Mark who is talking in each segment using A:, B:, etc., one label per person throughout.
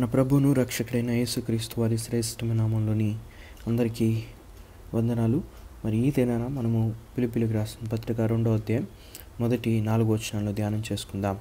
A: ప్రభును రక్షకుడైన యేసుక్రీస్తు వారి శ్రేష్టమైన నామంలోని అందరికీ వందనాలు మరి ఈ దినాన మనము పిలిపిలికి రాసిన పత్రిక రెండో అధ్యాయం మొదటి నాలుగో వచనాల్లో ధ్యానం చేసుకుందాం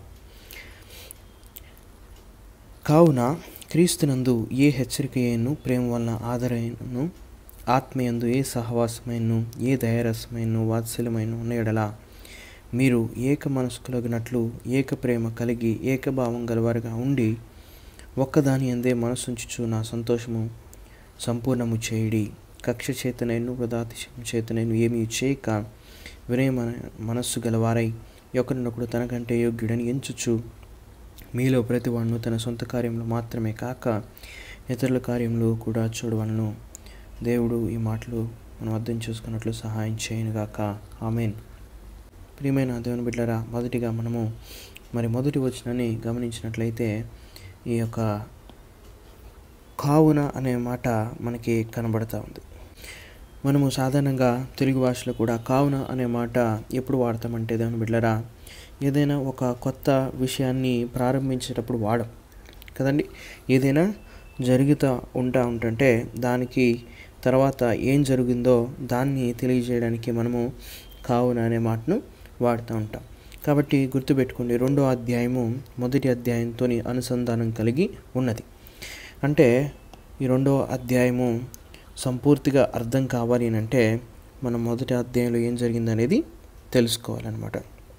A: కావున క్రీస్తునందు ఏ హెచ్చరికయను ప్రేమ వలన ఆదరైనను ఆత్మయందు ఏ సహవాసమైనను ఏ దయారసమైన వాత్సల్యమైన ఉన్న ఎడల మీరు ఏక మనసుకులగినట్లు ఏక ప్రేమ కలిగి ఏకభావం గలవారుగా ఉండి ఒక్కదాని అందే మనసుంచుచు నా సంతోషము సంపూర్ణము చేయుడి కక్ష చేతనైను వృధాతిశయం చేతనైను ఏమీ చేయక వినయ మన- మనస్సు గలవారై ఒకరినొకడు తనకంటే యోగ్యుడని ఎంచుచు మీలో ప్రతివాడును తన సొంత కార్యంలో మాత్రమే కాక ఇతరుల కార్యంలో కూడా చూడవలను దేవుడు ఈ మాటలు మనం అర్థం చేసుకున్నట్లు సహాయం చేయనుగాక ఆమెన్ ప్రియమైన దేవుని బిడ్డరా మొదటిగా మనము మరి మొదటి వచనాన్ని గమనించినట్లయితే ఈ యొక్క కావున అనే మాట మనకి కనబడతా ఉంది మనము సాధారణంగా తెలుగు భాషలో కూడా కావున అనే మాట ఎప్పుడు వాడతామంటే దేవుని బిడ్డరా ఏదైనా ఒక కొత్త విషయాన్ని ప్రారంభించేటప్పుడు వాడం కదండి ఏదైనా జరుగుతూ ఉంటా ఉంటుంటే దానికి తర్వాత ఏం జరిగిందో దాన్ని తెలియజేయడానికి మనము కావున అనే మాటను వాడుతూ ఉంటాం కాబట్టి గుర్తుపెట్టుకోండి రెండో అధ్యాయము మొదటి అధ్యాయంతో అనుసంధానం కలిగి ఉన్నది అంటే ఈ రెండో అధ్యాయము సంపూర్తిగా అర్థం కావాలి అని అంటే మనం మొదటి అధ్యాయంలో ఏం జరిగిందనేది తెలుసుకోవాలన్నమాట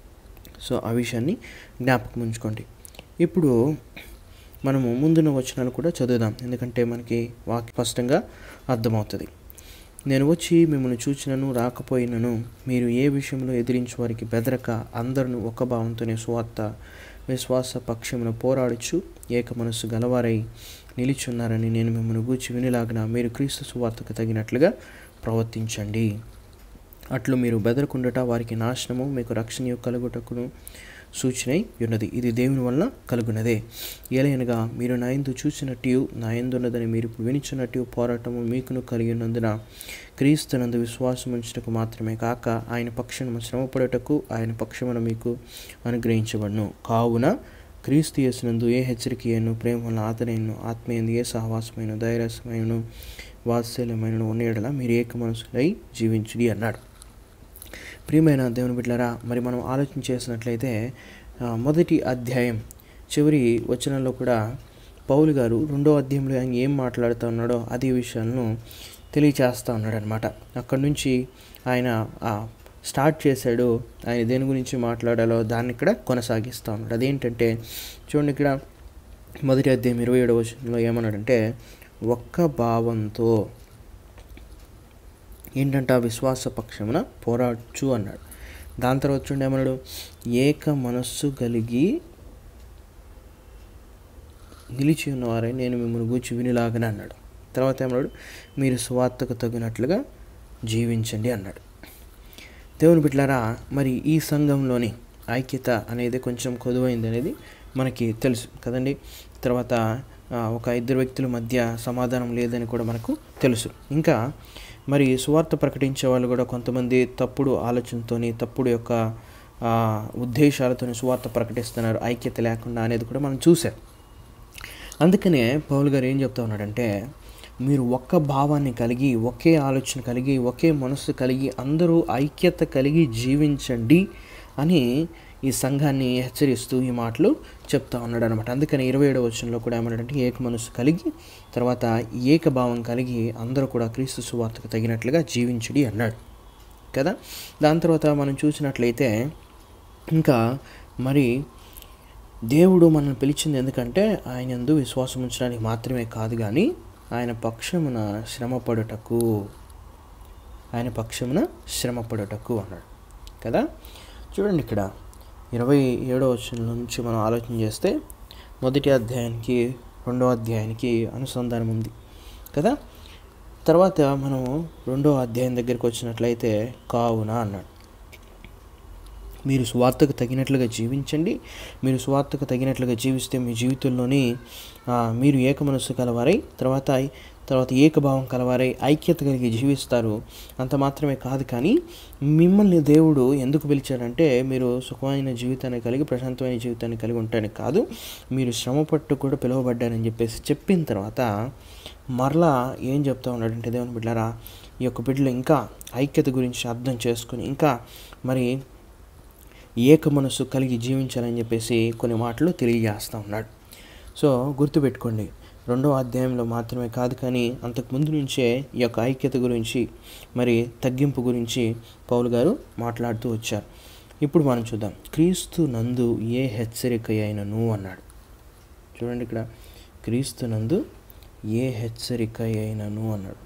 A: సో ఆ విషయాన్ని జ్ఞాపకం ఉంచుకోండి ఇప్పుడు మనము ముందున్న వచనాలు కూడా చదువుదాం ఎందుకంటే మనకి వాక్య స్పష్టంగా అర్థమవుతుంది నేను వచ్చి మిమ్మల్ని చూచినను రాకపోయినను మీరు ఏ విషయంలో ఎదిరించు వారికి బెదరక అందరూ ఒక భావంతోనే స్వార్థ విశ్వాస పక్షమును పోరాడుచు ఏక మనస్సు గలవారై నిలిచున్నారని నేను మిమ్మల్ని గూర్చి వినిలాగిన మీరు క్రీస్తు సువార్తకు తగినట్లుగా ప్రవర్తించండి అట్లు మీరు బెదరకుండట వారికి నాశనము మీకు రక్షణ కలుగుటకును సూచనై ఉన్నది ఇది దేవుని వలన కలుగునదే ఏలైనగా మీరు నా యందు చూసినట్టు నా యందున్నదని మీరు ఇప్పుడు వినిచున్నట్టు పోరాటము మీకును కలిగి ఉన్నందున క్రీస్తునందు విశ్వాసం ఉంచుటకు మాత్రమే కాక ఆయన పక్షమును శ్రమపడటకు ఆయన పక్షమును మీకు అనుగ్రహించబడును కావున క్రీస్తు యేసునందు ఏ హెచ్చరికయను ప్రేమ వలన ఆదరణను ఆత్మీయందు ఏ సహవాసమైన ధైర్యమైన వాత్సల్యమైన ఉన్నయడల మీరు ఏక మనసులై జీవించుడి అన్నాడు ప్రియమైన దేవుని బిడ్డలారా మరి మనం ఆలోచన చేసినట్లయితే ఆ, మొదటి అధ్యాయం చివరి వచనంలో కూడా పౌలు గారు రెండో అధ్యాయంలో ఆయన ఏం మాట్లాడుతూ ఉన్నాడో అదే విషయాలను తెలియచేస్తూ ఉన్నాడు అనమాట అక్కడి నుంచి ఆయన ఆ, స్టార్ట్ చేశాడు ఆయన దేని గురించి మాట్లాడాలో దాన్ని ఇక్కడ కొనసాగిస్తూ ఉన్నాడు అదేంటంటే చూడండి ఇక్కడ మొదటి అధ్యాయం ఇరవై ఏడవ వచనంలో ఏమన్నాడంటే ఒక్క భావంతో ఏంటంటే ఆ విశ్వాస పక్షమున పోరాడచ్చు అన్నాడు దాని తర్వాత చూడండి ఏమన్నాడు ఏక మనస్సు కలిగి నిలిచి ఉన్నవారై నేను మిమ్మల్ని గూర్చి వినిలాగని అన్నాడు తర్వాత ఏమన్నాడు మీరు స్వార్థకు తగినట్లుగా జీవించండి అన్నాడు దేవుని బిడ్డలారా మరి ఈ సంఘంలోని ఐక్యత అనేది కొంచెం కొదువైంది అనేది మనకి తెలుసు కదండి తర్వాత ఆ, ఒక ఇద్దరు వ్యక్తుల మధ్య సమాధానం లేదని కూడా మనకు తెలుసు ఇంకా మరి సువార్త ప్రకటించే వాళ్ళు కూడా కొంతమంది తప్పుడు ఆలోచనతోని తప్పుడు యొక్క ఆ, ఉద్దేశాలతోని సువార్త ప్రకటిస్తున్నారు ఐక్యత లేకుండా అనేది కూడా మనం చూసాం అందుకనే పౌల్ గారు ఏం చెప్తా ఉన్నాడంటే మీరు ఒక్క భావాన్ని కలిగి ఒకే ఆలోచన కలిగి ఒకే మనస్సు కలిగి అందరూ ఐక్యత కలిగి జీవించండి అని ఈ సంఘాన్ని హెచ్చరిస్తూ ఈ మాటలు చెప్తా ఉన్నాడు అనమాట అందుకని ఇరవై ఏడవ వచనంలో కూడా ఏమన్నాడంటే ఏక మనస్సు కలిగి తర్వాత ఏకభావం కలిగి అందరూ కూడా క్రీస్తు సువార్తకు తగినట్లుగా జీవించడి అన్నాడు కదా దాని తర్వాత మనం చూసినట్లయితే ఇంకా మరి దేవుడు మనల్ని పిలిచింది ఎందుకంటే ఆయన యందు విశ్వాసం ఉంచడానికి మాత్రమే కాదు కానీ ఆయన పక్షమున శ్రమపడుటకు ఆయన పక్షమున శ్రమపడుటకు అన్నాడు కదా చూడండి ఇక్కడ ఇరవై ఏడో వచనం నుంచి మనం ఆలోచన చేస్తే మొదటి అధ్యాయానికి రెండో అధ్యాయానికి అనుసంధానం ఉంది కదా తర్వాత మనం రెండో అధ్యాయం దగ్గరికి వచ్చినట్లయితే కావున అన్నాడు మీరు స్వార్థకు తగినట్లుగా జీవించండి మీరు స్వార్థకు తగినట్లుగా జీవిస్తే మీ జీవితంలోని ఆ, మీరు ఏక మనస్సు కలవారై తర్వాత తర్వాత ఏకభావం కలవారై ఐక్యత కలిగి జీవిస్తారు అంత మాత్రమే కాదు కానీ మిమ్మల్ని దేవుడు ఎందుకు పిలిచాడంటే మీరు సుఖమైన జీవితాన్ని కలిగి ప్రశాంతమైన జీవితాన్ని కలిగి ఉంటానికి కాదు మీరు శ్రమ పట్టు కూడా పిలువబడ్డారని చెప్పేసి చెప్పిన తర్వాత మరలా ఏం చెప్తా ఉన్నాడంటే దేవుని బిడ్డారా ఈ యొక్క బిడ్డలు ఇంకా ఐక్యత గురించి అర్థం చేసుకుని ఇంకా మరి ఏక మనస్సు కలిగి జీవించాలని చెప్పేసి కొన్ని మాటలు తెలియజేస్తూ ఉన్నాడు సో గుర్తుపెట్టుకోండి రెండవ అధ్యాయంలో మాత్రమే కాదు కానీ అంతకు ముందు నుంచే ఈ యొక్క ఐక్యత గురించి మరి తగ్గింపు గురించి పౌలు గారు మాట్లాడుతూ వచ్చారు ఇప్పుడు మనం చూద్దాం క్రీస్తు నందు ఏ హెచ్చరిక అయినను అన్నాడు చూడండి ఇక్కడ క్రీస్తు నందు ఏ హెచ్చరిక అయినను అన్నాడు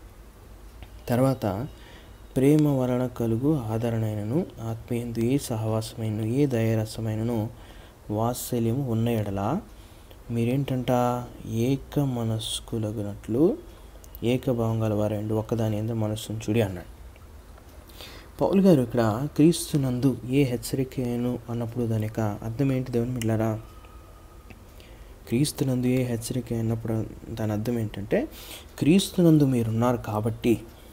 A: తర్వాత ప్రేమ వలన కలుగు ఆదరణైనను ఆత్మీయందు ఏ సహవాసమైన ఏ దయరసమైనను వాత్సల్యము ఉన్న ఎడల మీరేంటంట ఏక మనస్కులగునట్లు ఏకభావం గలవారండి ఒక్కదాని ఎందు మనస్సును చూడి అన్నాడు పౌల్ గారు ఇక్కడ క్రీస్తునందు ఏ హెచ్చరికను అన్నప్పుడు దాని యొక్క అర్థం ఏంటి దేవుని మిట్లారా క్రీస్తునందు ఏ హెచ్చరిక అన్నప్పుడు దాని అర్థం ఏంటంటే క్రీస్తునందు మీరున్నారు కాబట్టి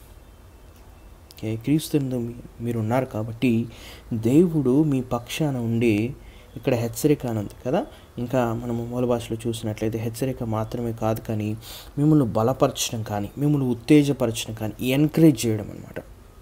A: ఓకే క్రీస్తునందు మీ- మీరున్నారు కాబట్టి దేవుడు మీ పక్షాన ఉండి ఇక్కడ హెచ్చరిక అని ఉంది కదా ఇంకా మనము మూల భాషలో చూసినట్లయితే హెచ్చరిక మాత్రమే కాదు కానీ మిమ్మల్ని బలపరచడం కానీ మిమ్మల్ని ఉత్తేజపరచడం కానీ ఎంకరేజ్ చేయడం అనమాట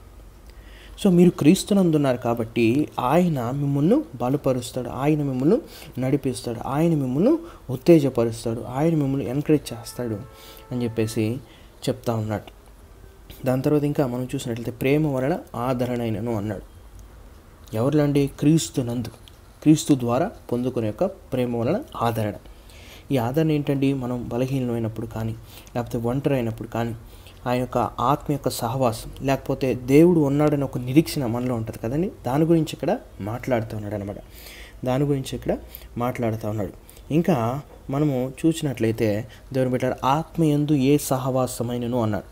A: సో మీరు క్రీస్తునందున్నారు కాబట్టి ఆయన మిమ్మల్ని బలపరుస్తాడు ఆయన మిమ్మల్ని నడిపిస్తాడు ఆయన మిమ్మల్ని ఉత్తేజపరుస్తాడు ఆయన మిమ్మల్ని ఎంకరేజ్ చేస్తాడు అని చెప్పేసి చెప్తా ఉన్నాడు దాని తర్వాత ఇంకా మనం చూసినట్లయితే ప్రేమ వలన ఆదరణైనను అన్నాడు ఎవరిలాంటి క్రీస్తు నందు క్రీస్తు ద్వారా పొందుకునే యొక్క ప్రేమ వలన ఆదరణ ఈ ఆదరణ ఏంటండి మనం బలహీనమైనప్పుడు కానీ లేకపోతే ఒంటరి అయినప్పుడు కానీ ఆయన యొక్క ఆత్మ యొక్క సహవాసం లేకపోతే దేవుడు ఉన్నాడని ఒక నిరీక్షణ మనలో ఉంటుంది కదండి దాని గురించి ఇక్కడ మాట్లాడుతూ ఉన్నాడు అనమాట దాని గురించి ఇక్కడ మాట్లాడుతూ ఉన్నాడు ఇంకా మనము చూసినట్లయితే దేవుని బిడ్డ ఆత్మయందు ఏ సహవాసమైనను అన్నాడు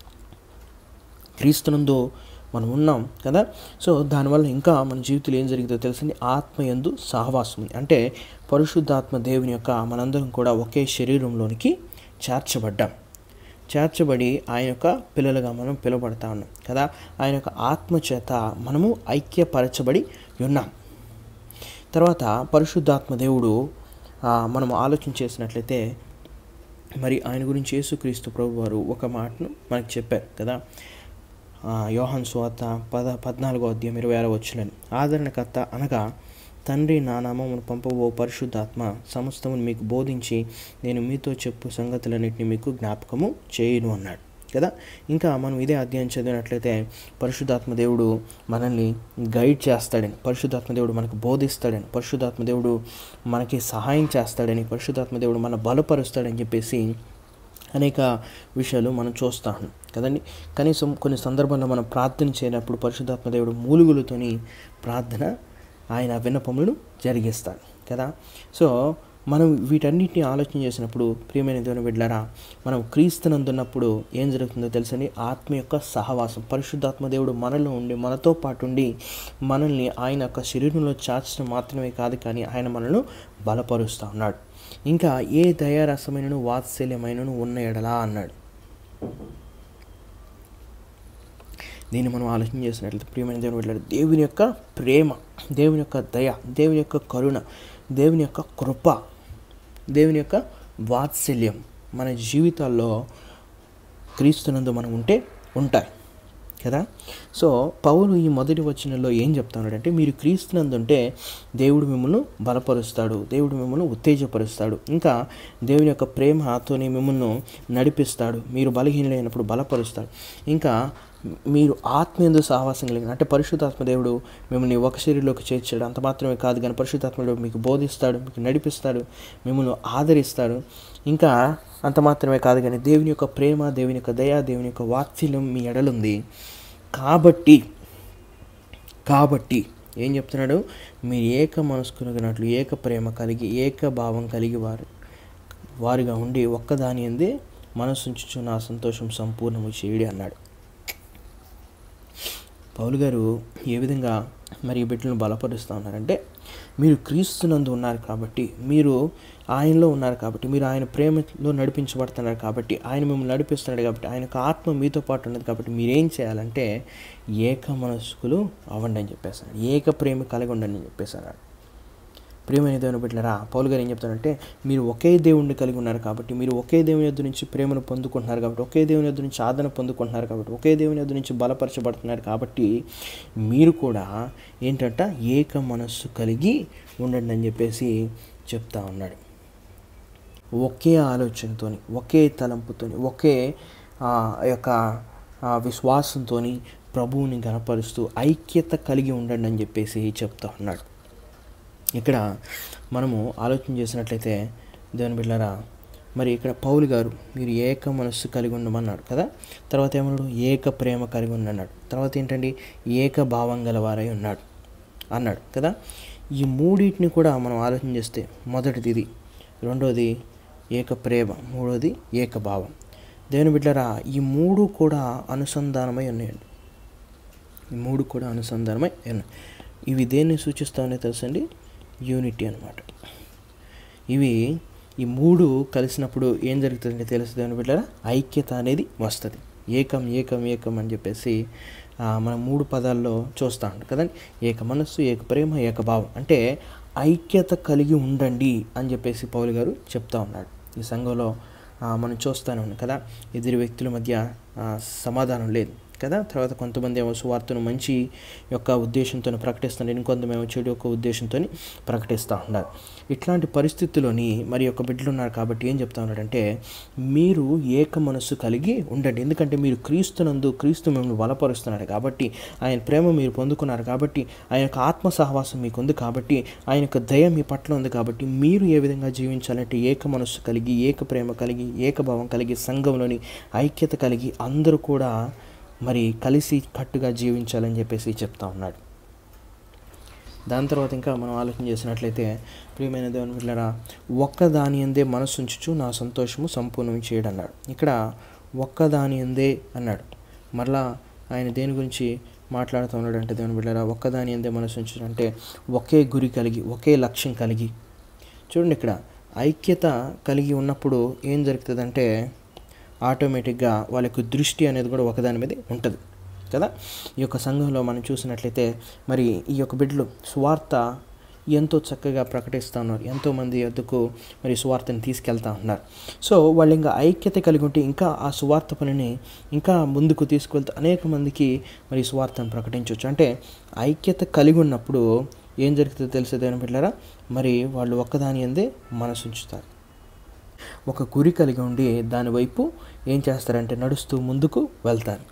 A: క్రీస్తునందు మనం ఉన్నాం కదా సో దానివల్ల ఇంకా మన జీవితంలో ఏం జరిగిందో తెలిసింది ఆత్మయందు సహవాసం ఉంది అంటే పరిశుద్ధాత్మ దేవుని యొక్క మనందరం కూడా ఒకే శరీరంలోనికి చేర్చబడ్డాం చేర్చబడి ఆయన యొక్క పిల్లలుగా మనం పిలువబడతా ఉన్నాం కదా ఆయన యొక్క ఆత్మ చేత మనము ఐక్యపరచబడి ఉన్నాం తర్వాత పరిశుద్ధాత్మ దేవుడు ఆ, మనం ఆలోచన చేసినట్లయితే మరి ఆయన గురించి యేసుక్రీస్తు ప్రభు వారు ఒక మాటను మనకు చెప్పారు కదా ఆ, యోహాన్ స్వాత పద పద్నాలుగో అధ్యాయం ఇరవై ఆరో వచ్చినని ఆదరణకర్త అనగా తండ్రి నా నామమును పంపబో పరిశుద్ధాత్మ సమస్తమును మీకు బోధించి నేను మీతో చెప్పు సంగతులన్నింటినీ మీకు జ్ఞాపకము చేయును అన్నాడు కదా ఇంకా మనం ఇదే అధ్యాయం చదివినట్లయితే పరిశుద్ధాత్మ దేవుడు మనల్ని గైడ్ చేస్తాడని పరిశుద్ధాత్మ దేవుడు మనకు బోధిస్తాడని పరిశుద్ధాత్మ దేవుడు మనకి సహాయం చేస్తాడని పరిశుద్ధాత్మ దేవుడు మన బలపరుస్తాడని చెప్పేసి అనేక విషయాలు మనం చూస్తాం కదండి కనీసం కొన్ని సందర్భాల్లో మనం ప్రార్థన చేయనప్పుడు పరిశుద్ధాత్మ దేవుడు మూలుగులతోని ప్రార్థన ఆయన విన్నపములను జరిగిస్తాడు కదా సో మనం వీటన్నిటిని ఆలోచన చేసినప్పుడు ప్రియమైన దేవుని బిడ్డలారా మనం క్రీస్తునందున్నప్పుడు ఏం జరుగుతుందో తెలుసండి ఆత్మ యొక్క సహవాసం పరిశుద్ధాత్మ దేవుడు మనలో ఉండి మనతో పాటు ఉండి మనల్ని ఆయన యొక్క శరీరంలో చాచడం మాత్రమే కాదు కానీ ఆయన మనల్ని బలపరుస్తూ ఉన్నాడు ఇంకా ఏ దయారసమైనను వాత్సల్యమైనను ఉన్న ఎడలా అన్నాడు దీన్ని మనం ఆలోచన చేసినట్లయితే ప్రియమైన దేవుని వెళ్ళాడు దేవుని యొక్క ప్రేమ దేవుని యొక్క దయ దేవుని యొక్క కరుణ దేవుని యొక్క కృప దేవుని యొక్క వాత్సల్యం మన జీవితాల్లో క్రీస్తునందు మనం ఉంటే ఉంటాయి కదా సో పౌలు ఈ మొదటి వచనంలో ఏం చెప్తున్నాడంటే మీరు క్రీస్తునందు ఉంటే దేవుడు మిమ్మల్ని బలపరుస్తాడు దేవుడు మిమ్మల్ని ఉత్తేజపరుస్తాడు ఇంకా దేవుని యొక్క ప్రేమతోని మిమ్మల్ని నడిపిస్తాడు మీరు బలహీనులైనప్పుడు బలపరుస్తాడు ఇంకా మీరు ఆత్మీయందు సహవాసం కలిగిన అంటే పరిశుద్ధాత్మ దేవుడు మిమ్మల్ని ఒక శరీరంలోకి చేర్చాడు అంత మాత్రమే కాదు కానీ పరిశుద్ధాత్మ దేవుడు మీకు బోధిస్తాడు మీకు నడిపిస్తాడు మిమ్మల్ని ఆదరిస్తాడు ఇంకా అంత మాత్రమే కాదు కానీ దేవుని యొక్క ప్రేమ దేవుని యొక్క దయ దేవుని యొక్క వాత్సల్యం మీ ఎడలుంది కాబట్టి కాబట్టి ఏం చెప్తున్నాడు మీరు ఏక మనస్కునగినట్లు ఏక ప్రేమ కలిగి ఏక భావం కలిగి వారు వారిగా ఉండి ఒక్కదాని ఎందే మనసుంచుచు నా సంతోషం సంపూర్ణము చేయడి అన్నాడు పౌలు గారు ఏ విధంగా మరి ఈ బిడ్డలను బలపరుస్తూ ఉన్నారంటే మీరు క్రీస్తునందు ఉన్నారు కాబట్టి మీరు ఆయనలో ఉన్నారు కాబట్టి మీరు ఆయన ప్రేమలో నడిపించబడుతున్నారు కాబట్టి ఆయన మిమ్మల్ని నడిపిస్తున్నాడు కాబట్టి ఆయన యొక్క ఆత్మ మీతో పాటు ఉన్నది కాబట్టి మీరేం చేయాలంటే ఏక మనస్కులు అవ్వండి అని చెప్పేశాడు ఏక ప్రేమ కలిగి ఉండండి అని చెప్పేశాడు ప్రేమైన దేవుని బిడ్డలరా పౌలు గారు ఏం చెప్తారంటే మీరు ఒకే దేవుణ్ణి కలిగి ఉన్నారు కాబట్టి మీరు ఒకే దేవుని యొద్ద నుంచి ప్రేమను పొందుకుంటున్నారు కాబట్టి ఒకే దేవుని యొద్ద నుంచి ఆదరణ పొందుకుంటున్నారు కాబట్టి ఒకే దేవుని యొద్ద నుంచి బలపరచబడుతున్నారు కాబట్టి మీరు కూడా ఏంటంట ఏక మనస్సు కలిగి ఉండండి అని చెప్పేసి చెప్తా ఉన్నాడు ఒకే ఆలోచనతోని ఒకే తలంపుతోని ఒకే ఆ యొక్క ఆ విశ్వాసంతో ప్రభువుని గనపరుస్తూ ఐక్యత కలిగి ఉండండి అని చెప్పేసి చెప్తా ఉన్నాడు ఇక్కడ మనము ఆలోచన చేసినట్లయితే దేవుని బిడ్డలారా మరి ఇక్కడ పౌలు గారు మీరు ఏక మనస్సు కలిగి ఉండమన్నాడు కదా తర్వాత ఏమన్నాడు ఏక ప్రేమ కలిగి ఉండన్నాడు తర్వాత ఏంటండి ఏక భావం గలవారై ఉన్నాడు అన్నాడు కదా ఈ మూడింటిని కూడా మనం ఆలోచన చేస్తే మొదటిది ఇది రెండోది ఏక ప్రేమ మూడోది ఏక భావం దేవుని బిడ్డరా ఈ మూడు కూడా అనుసంధానమై ఉన్నాయండి ఈ మూడు కూడా అనుసంధానమై ఉన్నాయి ఇవి దేన్ని సూచిస్తామనే తెలుసండి యూనిటీ అనమాట ఇవి ఈ మూడు కలిసినప్పుడు ఏం జరుగుతుందంటే తెలుసు దేవుని బిడ్డరా ఐక్యత అనేది వస్తుంది ఏకం ఏకం ఏకం అని చెప్పేసి ఆ, మనం మూడు పదాల్లో చూస్తూ ఉంటాం కదండి ఏక మనస్సు ఏక ప్రేమ ఏక భావం అంటే ఐక్యత కలిగి ఉండండి అని చెప్పేసి పౌలు గారు చెప్తా ఉన్నాడు ఈ సంఘంలో ఆ, మనం చూస్తూనే ఉన్నాం కదా ఇద్దరు వ్యక్తుల మధ్య ఆ, సమాధానం లేదు కదా తర్వాత కొంతమంది ఏమో సువార్తను మంచి యొక్క ఉద్దేశంతో ప్రకటిస్తున్నారు ఇంకొంతమంది ఏమో చెడు యొక్క ఉద్దేశంతో ప్రకటిస్తూ ఉన్నారు ఇట్లాంటి పరిస్థితుల్లోని మరి యొక్క బిడ్డలు ఉన్నారు కాబట్టి ఏం చెప్తా ఉన్నాడంటే మీరు ఏక మనస్సు కలిగి ఉండండి ఎందుకంటే మీరు క్రీస్తునందు క్రీస్తు మిమ్మల్ని బలపరుస్తున్నారు కాబట్టి ఆయన ప్రేమ మీరు పొందుకున్నారు కాబట్టి ఆయన యొక్క ఆత్మ సహవాసం మీకు ఉంది కాబట్టి ఆయన యొక్క దయ మీ పట్ల ఉంది కాబట్టి మీరు ఏ విధంగా జీవించాలంటే ఏక మనస్సు కలిగి ఏక ప్రేమ కలిగి ఏకభావం కలిగి సంఘంలోని ఐక్యత కలిగి అందరూ కూడా మరి కలిసి కట్టుగా జీవించాలని చెప్పేసి చెప్తా ఉన్నాడు దాని తర్వాత ఇంకా మనం ఆలోచన చేసినట్లయితే ప్రియమైన దేవుని పిల్లరా ఒక్క దాని అందే మనసు ఉంచుచు నా సంతోషము సంపూర్ణం చేయడన్నాడు ఇక్కడ ఒక్క దాని అందే అన్నాడు మరలా ఆయన దేని గురించి మాట్లాడుతూ ఉన్నాడు అంటే దేవుని బిడ్డరా ఒక్కదాని అందే మనసు ఉంచడం అంటే ఒకే గురి కలిగి ఒకే లక్ష్యం కలిగి చూడండి ఇక్కడ ఐక్యత కలిగి ఉన్నప్పుడు ఏం జరుగుతుందంటే ఆటోమేటిక్గా వాళ్ళ యొక్క దృష్టి అనేది కూడా ఒకదాని మీద ఉంటుంది కదా ఈ యొక్క సంఘంలో మనం చూసినట్లయితే మరి ఈ యొక్క బిడ్డలు స్వార్థ ఎంతో చక్కగా ప్రకటిస్తూ ఉన్నారు ఎంతోమంది వద్దకు మరి సువార్తని తీసుకెళ్తా ఉన్నారు సో వాళ్ళు ఇంకా ఐక్యత కలిగి ఉంటే ఇంకా ఆ సువార్త పనిని ఇంకా ముందుకు తీసుకెళ్తే అనేక మందికి మరి సువార్తను ప్రకటించవచ్చు అంటే ఐక్యత కలిగి ఉన్నప్పుడు ఏం జరుగుతుందో తెలిసేదేని బిడ్డారా మరి వాళ్ళు ఒక్కదాని అందే మనసు ఉంచుతారు ఒక గురి కలిగి ఉండి దాని వైపు ఏం చేస్తారంటే నడుస్తూ ముందుకు వెళ్తారు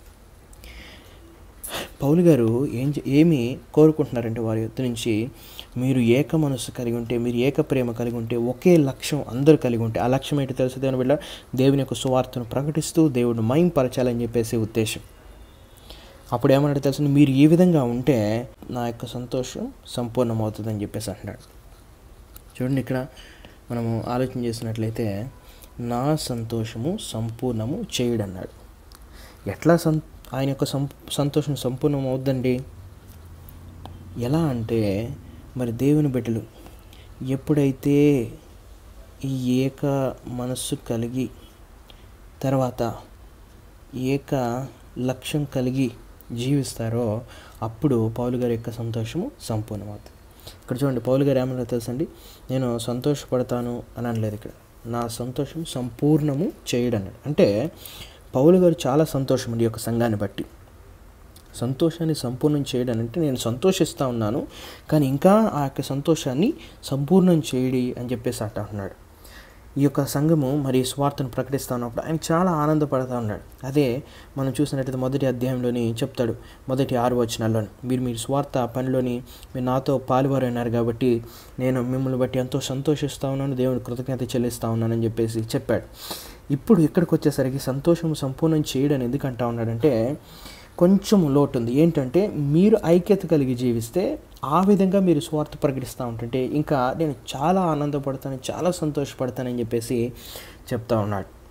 A: పౌలు గారు ఏం చే- ఏమి కోరుకుంటున్నారంటే వారి యొద్ద నుంచి మీరు ఏక మనస్సు కలిగి ఉంటే మీరు ఏక ప్రేమ కలిగి ఉంటే ఒకే లక్ష్యం అందరూ కలిగి ఉంటే ఆ లక్ష్యం ఏంటి తెలుసు దేవుని బిడ్డ దేవుని యొక్క సువార్తను ప్రకటిస్తూ దేవుడు మైంపరచాలని చెప్పేసి ఉద్దేశం అప్పుడు ఏమన్నాడు తెలుసు మీరు ఈ విధంగా ఉంటే నా యొక్క సంతోషం సంపూర్ణమవుతుందని చెప్పేసి అంటున్నాడు చూడండి ఇక్కడ మనము ఆలోచన చేసినట్లయితే నా సంతోషము సంపూర్ణము చేయడన్నాడు ఎట్లా సం ఆయన యొక్క సం సంతోషం సంపూర్ణం అవుద్దండి ఎలా అంటే మరి దేవుని బిడ్డలు ఎప్పుడైతే ఈ ఏక మనస్సు కలిగి తర్వాత ఏక లక్ష్యం కలిగి జీవిస్తారో అప్పుడు పౌలు గారి యొక్క సంతోషము సంపూర్ణమవుతుంది ఇక్కడ చూడండి పౌలు గారు ఏమన్నా తెలుసండి నేను సంతోషపడతాను అని అనలేదు ఇక్కడ నా సంతోషం సంపూర్ణము చేయడన్నాడు అంటే పౌలు గారు చాలా సంతోషం అండి ఈ యొక్క సంఘాన్ని బట్టి సంతోషాన్ని సంపూర్ణం చేయడం అంటే నేను సంతోషిస్తూ ఉన్నాను కానీ ఇంకా ఆ యొక్క సంతోషాన్ని సంపూర్ణం చేయడి అని చెప్పేసి అంటా ఉన్నాడు ఈ యొక్క సంఘము మరి స్వార్థను ప్రకటిస్తూ ఉన్నప్పుడు ఆయన చాలా ఆనందపడతా ఉన్నాడు అదే మనం చూసినట్టయితే మొదటి అధ్యాయంలోని చెప్తాడు మొదటి ఆరు వచనాల్లోని మీరు మీరు స్వార్థ పనిలోని మీరు నాతో పాలువారైనారు కాబట్టి నేను మిమ్మల్ని బట్టి ఎంతో సంతోషిస్తూ ఉన్నాను దేవుని కృతజ్ఞత చెల్లిస్తూ ఉన్నానని చెప్పేసి చెప్పాడు ఇప్పుడు ఇక్కడికి వచ్చేసరికి సంతోషం సంపూర్ణం చేయడం ఎందుకు అంటా ఉన్నాడంటే కొంచెం లోటు ఉంది ఏంటంటే మీరు ఐక్యత కలిగి జీవిస్తే ఆ విధంగా మీరు స్వార్థ ప్రకటిస్తూ ఉంటుంటే ఇంకా నేను చాలా ఆనందపడతాను చాలా సంతోషపడతానని చెప్పేసి చెప్తా ఉన్నాడు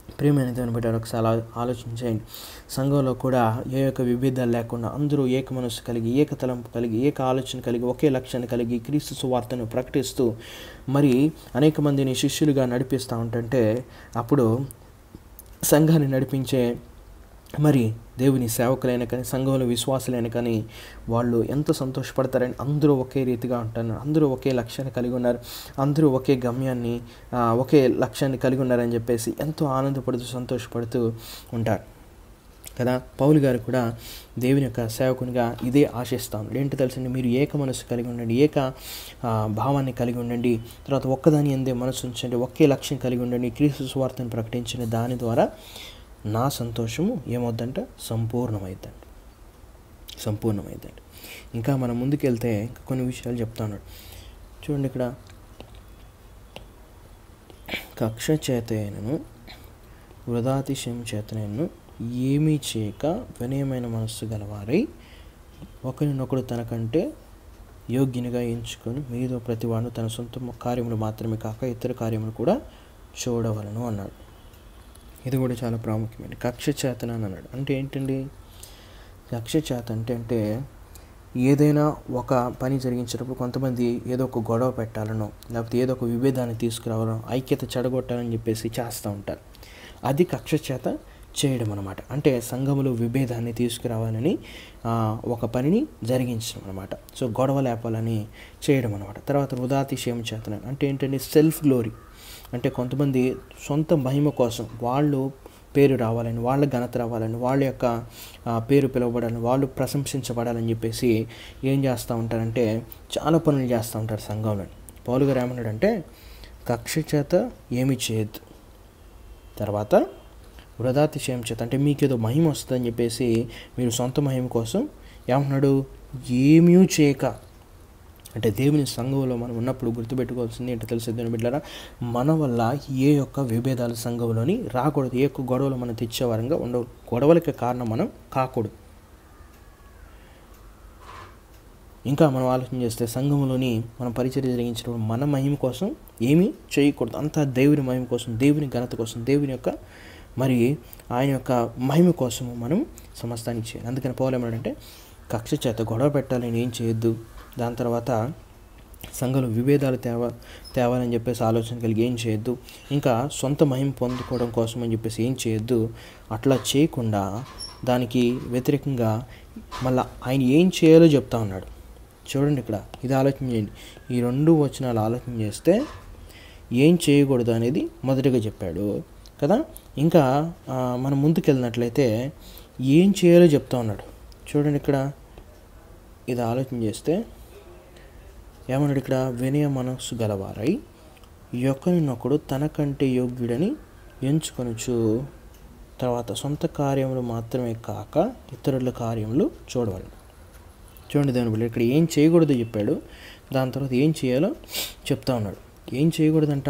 A: ప్రియమైన దేవుని బిడ్డ ఒకసారి ఆలో- ఆలోచించేయండి సంఘంలో కూడా ఏ యొక్క విభేదాలు లేకుండా అందరూ ఏక మనస్సు కలిగి ఏక తలంపు కలిగి ఏక ఆలోచన కలిగి ఒకే లక్ష్యాన్ని కలిగి క్రీస్తు సువార్తను ప్రకటిస్తూ మరి అనేక మందిని శిష్యులుగా నడిపిస్తూ ఉంటుంటే అప్పుడు సంఘాన్ని నడిపించే మరి దేవుని సేవకులైన కానీ సంఘంలో విశ్వాసులైన కానీ వాళ్ళు ఎంత సంతోషపడతారని అందరూ ఒకే రీతిగా ఉంటారు అందరూ ఒకే లక్ష్యాన్ని కలిగి ఉన్నారు అందరూ ఒకే గమ్యాన్ని ఆ, ఒకే లక్ష్యాన్ని కలిగి ఉన్నారని చెప్పేసి ఎంతో ఆనందపడుతూ సంతోషపడుతూ ఉంటారు కదా పౌలు గారు కూడా దేవుని యొక్క సేవకునిగా ఇదే ఆశిస్తాం ఏంటి తెలుసండి మీరు ఏక మనసు కలిగి ఉండండి ఏక ఆ, భావాన్ని కలిగి ఉండండి తర్వాత ఒక్కదాని ఎందే మనసు ఉంచండి ఒకే లక్ష్యం కలిగి ఉండండి క్రీస్తు స్వార్థను ప్రకటించిన దాని ద్వారా నా సంతోషము ఏమవుద్దంటే సంపూర్ణమైద్దండి సంపూర్ణమైద్దండి ఇంకా మనం ముందుకెళ్తే ఇంకా కొన్ని విషయాలు చెప్తా ఉన్నాడు చూడండి ఇక్కడ కక్ష చేతనను వృధాతిశయం చేతనను ఏమీ చేయక వినయమైన మనస్సు గలవారై ఒకరినొకడు తనకంటే యోగ్యునిగా ఎంచుకొని మీదో ప్రతివాడు తన సొంత కార్యములు మాత్రమే కాక ఇతర కార్యములు కూడా చూడవలను అన్నాడు ఇది కూడా చాలా ప్రాముఖ్యమైన కక్ష చేతన అని అన్నాడు అంటే ఏంటండి కక్ష చేత అంటే అంటే ఏదైనా ఒక పని జరిగించేటప్పుడు కొంతమంది ఏదో ఒక గొడవ పెట్టాలనో లేకపోతే ఏదో ఒక విభేదాన్ని తీసుకురావాలనో ఐక్యత చెడగొట్టాలని చెప్పేసి చేస్తూ ఉంటారు అది కక్ష చేత చేయడం అనమాట అంటే సంఘములో విభేదాన్ని తీసుకురావాలని ఆ, ఒక పనిని జరిగించడం అనమాట సో గొడవ లేపాలని చేయడం అనమాట తర్వాత వృధాతిశయం చేతన అంటే ఏంటంటే సెల్ఫ్ గ్లోరీ అంటే కొంతమంది సొంత మహిమ కోసం వాళ్ళు పేరు రావాలని వాళ్ళ ఘనత రావాలని వాళ్ళ యొక్క ఆ, పేరు పిలువబడాలని వాళ్ళు ప్రశంసించబడాలని చెప్పేసి ఏం చేస్తూ ఉంటారంటే చాలా పనులు చేస్తూ ఉంటారు సంఘంలో పౌలు గారు ఏమన్నాడంటే కక్ష చేత ఏమి చేయొద్దు తర్వాత వృధాతిశయం చేత అంటే మీకు ఏదో మహిమ వస్తుందని చెప్పేసి మీరు సొంత మహిమ కోసం ఏమంటున్నాడు ఏమీ చేయక అంటే దేవుని సంఘంలో మనం ఉన్నప్పుడు గుర్తుపెట్టుకోవాల్సింది ఏంటో తెలిసి దేవుని బిడ్డారా మన వల్ల ఏ యొక్క విభేదాలు సంఘంలోని రాకూడదు ఏ యొక్క గొడవలు మనం తెచ్చేవారంగా ఉండవు గొడవలకి కారణం మనం కాకూడదు ఇంకా మనం ఆలోచన చేస్తే సంఘంలోని మనం పరిచర్య జరిగించినప్పుడు మన మహిమ కోసం ఏమీ చేయకూడదు అంతా దేవుని మహిమ కోసం దేవుని ఘనత కోసం దేవుని యొక్క మరి ఆయన యొక్క మహిమ కోసం మనం సమస్తాన్ని చేయాలి అందుకని పౌలు ఏమన్నాడంటే కక్ష చేత గొడవ పెట్టాలని ఏం చేయొద్దు దాని తర్వాత సంఘంలో విభేదాలు తేవ తేవాలని చెప్పేసి ఆలోచన కలిగి ఏం చేయొద్దు ఇంకా సొంత మహిమ పొందుకోవడం కోసం అని చెప్పేసి ఏం చేయొద్దు అట్లా చేయకుండా దానికి వ్యతిరేకంగా మళ్ళీ ఆయన ఏం చేయాలో చెప్తా ఉన్నాడు చూడండి ఇక్కడ ఇది ఆలోచన చేయండి ఈ రెండు వచనాలు ఆలోచన చేస్తే ఏం చేయకూడదు అనేది మొదటగా చెప్పాడు కదా ఇంకా ఆ, మనం ముందుకు వెళ్ళినట్లయితే ఏం చేయాలో చెప్తా ఉన్నాడు చూడండి ఇక్కడ ఇది ఆలోచన చేస్తే ఏమన్నాడు ఇక్కడ వినయ మనస్సు గలవారై యొక్కరినొకడు తనకంటే యోగ్యుడని ఎంచుకొనొచ్చు తర్వాత సొంత కార్యములు మాత్రమే కాక ఇతరుల కార్యములు చూడవాలి చూడండి దాని బిడ్డ ఇక్కడ ఏం చేయకూడదో చెప్పాడు దాని తర్వాత ఏం చేయాలో చెప్తా ఉన్నాడు ఏం చేయకూడదంట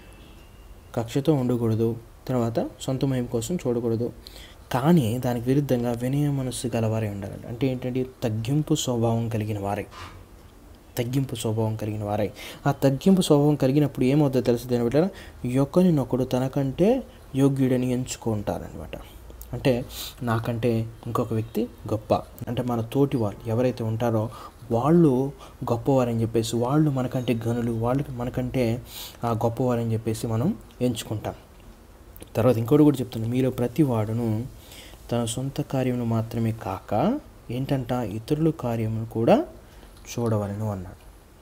A: కక్షతో ఉండకూడదు తర్వాత సొంత మహిమ కోసం చూడకూడదు కానీ దానికి విరుద్ధంగా వినయ మనస్సు గలవారే ఉండాలి అంటే ఏంటంటే తగ్గింపు స్వభావం కలిగిన వారే తగ్గింపు స్వభావం కలిగిన వారై ఆ తగ్గింపు స్వభావం కలిగినప్పుడు ఏమవుతుందో తెలుసు దేని బిడ్డ యొక్కరినొకడు తనకంటే యోగ్యుడని ఎంచుకుంటారనమాట అంటే నాకంటే ఇంకొక వ్యక్తి గొప్ప అంటే మన తోటి వాళ్ళు ఎవరైతే ఉంటారో వాళ్ళు గొప్పవారని చెప్పేసి వాళ్ళు మనకంటే గనులు వాళ్ళు మనకంటే ఆ, గొప్పవారని చెప్పేసి మనం ఎంచుకుంటాం తర్వాత ఇంకోటి కూడా చెప్తున్నాను మీలో ప్రతి వాడును తన సొంత కార్యమును మాత్రమే కాక ఏంటంట ఇతరుల కార్యమును కూడా చూడవలను అన్నాడు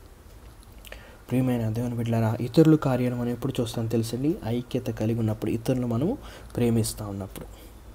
A: ప్రియమైన దేవుని బిడ్డలారా ఇతరుల కార్యాలు మనం ఎప్పుడు చూస్తాం తెలుసండి ఐక్యత కలిగి ఉన్నప్పుడు ఇతరులు మనము ప్రేమిస్తూ ఉన్నప్పుడు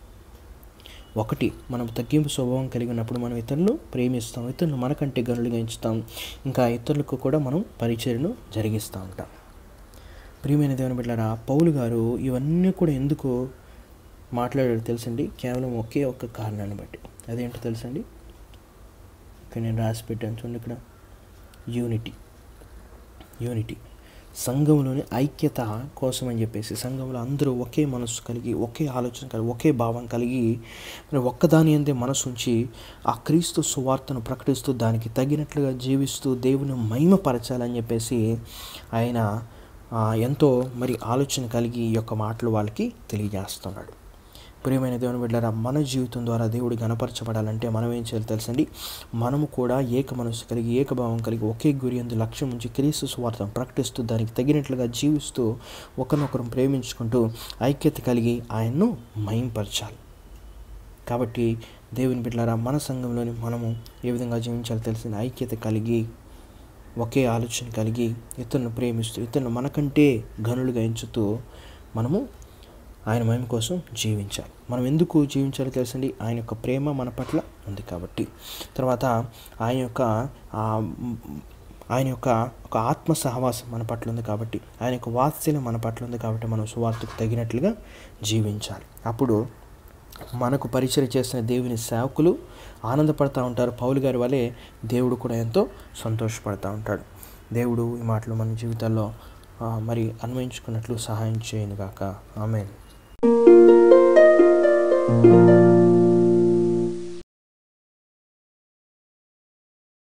A: ఒకటి మనం తగ్గింపు స్వభావం కలిగి ఉన్నప్పుడు మనం ఇతరులు ప్రేమిస్తాం ఇతరులు మనకంటే గనులుగా ఎంచుతాం ఇంకా ఇతరులకు కూడా మనం పరిచయను జరిగిస్తూ ఉంటాం ప్రియమైన దేవుని బిడ్డలారా పౌలు గారు ఇవన్నీ కూడా ఎందుకు మాట్లాడాడు తెలుసండి కేవలం ఒకే ఒక్క కారణాన్ని బట్టి అదేంటో తెలుసండి ఇక్కడ నేను రాసి పెట్టాను చూడండి ఇక్కడ యూనిటీ యూనిటీ సంఘంలోని ఐక్యత కోసం అని చెప్పేసి సంఘంలో అందరూ ఒకే మనస్సు కలిగి ఒకే ఆలోచన కలిగి ఒకే భావం కలిగి మరి ఒక్కదాని అందే మనసు ఉంచి ఆ క్రీస్తు సువార్తను ప్రకటిస్తూ దానికి తగినట్లుగా జీవిస్తూ దేవుని మహిమపరచాలని చెప్పేసి ఆయన ఆ, ఎంతో మరి ఆలోచన కలిగి ఈ యొక్క మాటలు వాళ్ళకి తెలియజేస్తున్నాడు ప్రియమైన దేవుని బిడ్డలారా మన జీవితం ద్వారా దేవుడు గణపరచబడాలంటే మనం ఏం చేయాలి తెలుసండి మనము కూడా ఏక మనసు కలిగి ఏకభావం కలిగి ఒకే గురి అందు లక్ష్యం ఉంచి క్రీస్తు స్వార్థం ప్రకటిస్తూ దానికి తగినట్లుగా జీవిస్తూ ఒకరినొకరు ప్రేమించుకుంటూ ఐక్యత కలిగి ఆయన్ను మయంపరచాలి కాబట్టి దేవుని బిడ్డలారా మన సంఘంలోని మనము ఏ విధంగా జీవించాలో తెలిసిన ఐక్యత కలిగి ఒకే ఆలోచన కలిగి ఇతరులను ప్రేమిస్తూ ఇతరులను మనకంటే గనులుగా ఎంచుతూ మనము ఆయన మహిమ కోసం జీవించాలి మనం ఎందుకు జీవించాలో తెలుసండి ఆయన యొక్క ప్రేమ మన పట్ల ఉంది కాబట్టి తర్వాత ఆయన యొక్క ఆ, మ్, ఆయన యొక్క ఒక ఆత్మ సహవాసం మన పట్ల ఉంది కాబట్టి ఆయన యొక్క వాత్సల్యం మన పట్ల ఉంది కాబట్టి మనం సువార్తకు తగినట్లుగా జీవించాలి అప్పుడు మనకు పరిచయం చేసిన దేవుని సేవకులు ఆనందపడతా ఉంటారు పౌలు గారి వలె దేవుడు కూడా ఎంతో సంతోషపడతా ఉంటాడు దేవుడు ఈ మాటలు మన జీవితాల్లో ఆ, మరి అన్వయించుకున్నట్లు సహాయం చేయను గాక ఆమెన్